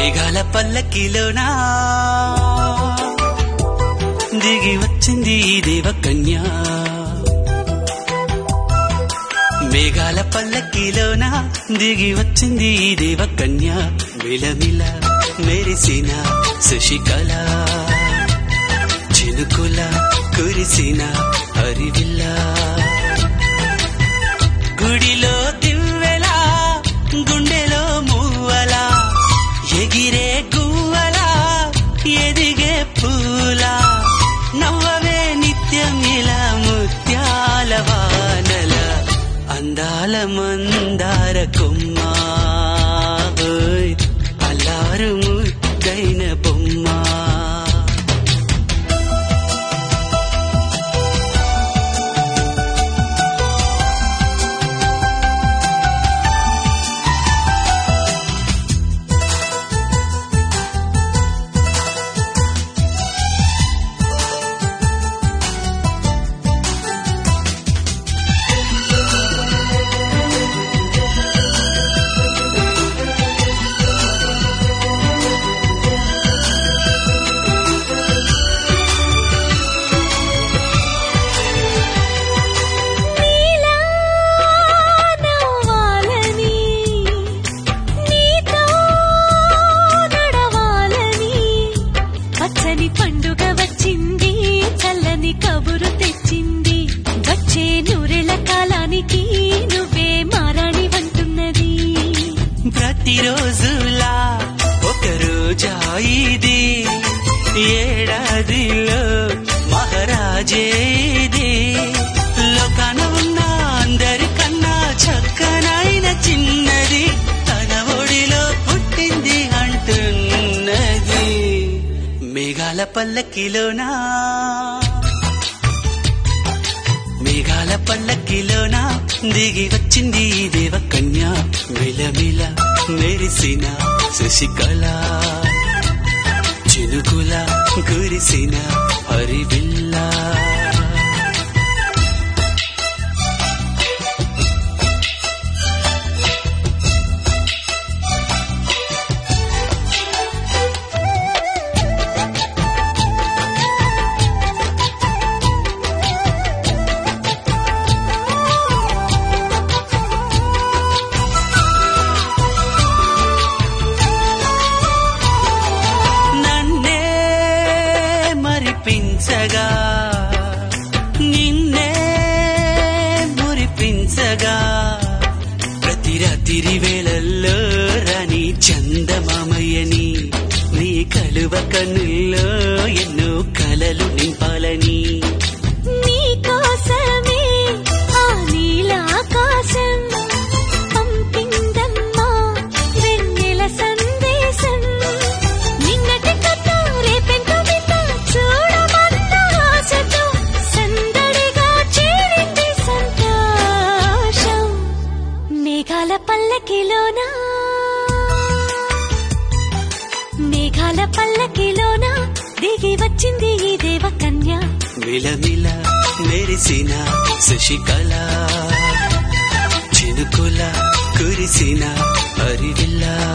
మేఘాల పల్లకిలోనా దిగి వచ్చింది ఈ దేవకన్య మేఘాల పల్లకిలోన దిగి వచ్చింది ఈ దేవకన్య మిలమిల మెరిసిన శశికళ చినుకుల కురిసిన హరివిల్ల గుడిలో దివ్వెలా గుండెలో మూవలా ఎగిరే గువ్వలా ఎదిగే పూలా నవ్వవే నిత్యం ఇలా ముత్యాల వానల అందాల మందార కొమ్మ ఓయ్, అల్లారు ముద్దైన బొమ్మ నీలా నవ్వాలని నీతో నడవాలని పచ్చని పండుగ వచ్చింది చల్లని కబురు తెచ్చింది వచ్చే నూరెల కాలానికి నువ్వే మారాణి వంటున్నది ప్రతిరోజులా ఒక రోజా ఇది ఏడాదిలో మహారాజే ఇది లోకాన ఉన్న అందరికన్నా చక్కనైన చిన్నది తన ఒడిలో పుట్టింది అంటున్నది మేఘాల పల్లకిలోనా మేఘాల పల్లకిలోన దిగి వచ్చింది ఈ దేవకన్య మిలమిల మెరిసిన శశికళ చినుకుల కురిసిన హరివిల్ల నన్నే మరిపించగా నిన్నే మురిపించగా ప్రతి రాత్రి వేళల్లో రాని చందమామయ్యని నీ కలువ కన్నుల్లో ఎన్నో కలలు నింపాలని నీ కోసమే ఆ నీలాకాశం పంపిందమ్మా వెన్నెల సందేశం నిన్నటి కథ రేపెంత వింత చూడమన్న ఆశతో సందడిగా చేరింది సంతోషం మేఘాల పల్లకిలోనా మేఘాల పల్లకిలోనా దిగి వచ్చింది ఈ దేవకన్య మిలమిల మెరిసిన శశికళ చినుకుల కురిసిన హరివిల్లా